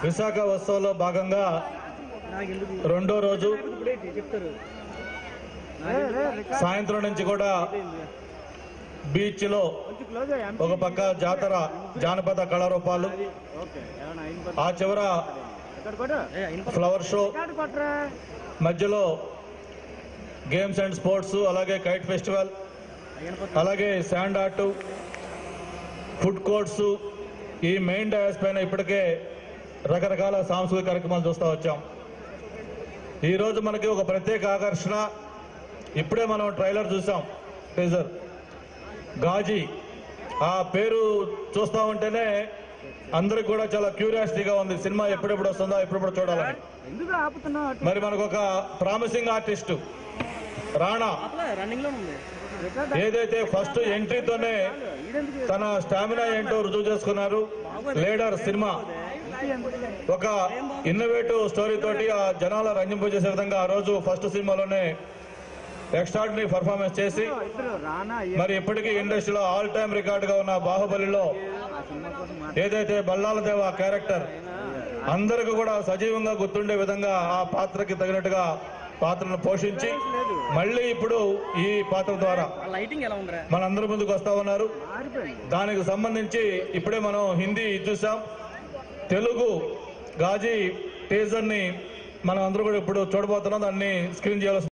విశాఖ ఉత్సవంలో భాగంగా రెండో రోజు చెప్తారు సాయంత్రం నుంచి కూడా బీచ్ లో ఒక పక్క జాతర జానపద కళారూపాలు ఆ చివర ఫ్లవర్ షో మధ్యలో గేమ్స్ అండ్ స్పోర్ట్స్ అలాగే కైట్ ఫెస్టివల్ అలాగే శాండ్ ఆర్ట్ ఫుడ్ కోర్ట్స్ ఈ మెయిన్ డయాస్ పైన ఇప్పటికే రకరకాల సాంస్కృతిక కార్యక్రమాలు చూస్తూ వచ్చాం ఈరోజు మనకి ఒక ప్రత్యేక ఆకర్షణ ఇప్పుడే మనం ట్రైలర్ చూసాం టీజర్ గాజీ ఆ పేరు చూస్తా ఉంటేనే అందరికి కూడా చాలా క్యూరియాసిటీగా ఉంది సినిమా ఎప్పుడెప్పుడు వస్తుందో ఎప్పుడెప్పుడు చూడాలని ఎందుకు ఆపుతున్నావు అటు? మరి మనకు ఒక ప్రామిసింగ్ ఆర్టిస్ట్ రాణా రన్నింగ్ లో ఉంది ఏదైతే ఫస్ట్ ఎంట్రీతోనే ఈడెందుకు తన స్టామినా ఏంటో రుజువు చేసుకున్నారు లీడర్ సినిమా ఒక ఇన్నోవేటివ్ స్టోరీ తోటి ఆ జనాల రంజింపజేసే విధంగా ఆ రోజు ఫస్ట్ సినిమాలోనే ఎక్స్ట్రాడినరీ పర్ఫార్మెన్స్ చేసి ఇద్దరు రానా మరి ఇప్పటికీ ఇండస్ట్రీలో ఆల్ టైమ్ రికార్డుగా ఉన్న బాహుబలిలో ఆ సినిమా కోసం మా- ఏదైతే బల్లాల దేవ క్యారెక్టర్ అందరికి కూడా సజీవంగా గుర్తుండే విధంగా ఆ పాత్రకి తగినట్టుగా పాత్రను పోషించి మళ్ళీ ఇప్పుడు ఈ పాత్ర ద్వారా లైటింగ్ ఎలా ఉందిరా మనందరి ముందుకు వస్తా ఉన్నారు మారిపోయింది దానికి సంబంధించి ఇప్పుడే మనం హిందీ చూసాం తెలుగు గాజీ టీజర్ ని మనం అందరూ కూడా ఇప్పుడు చూడబోతున్నాం దాన్ని స్క్రీన్ చేయాల్సి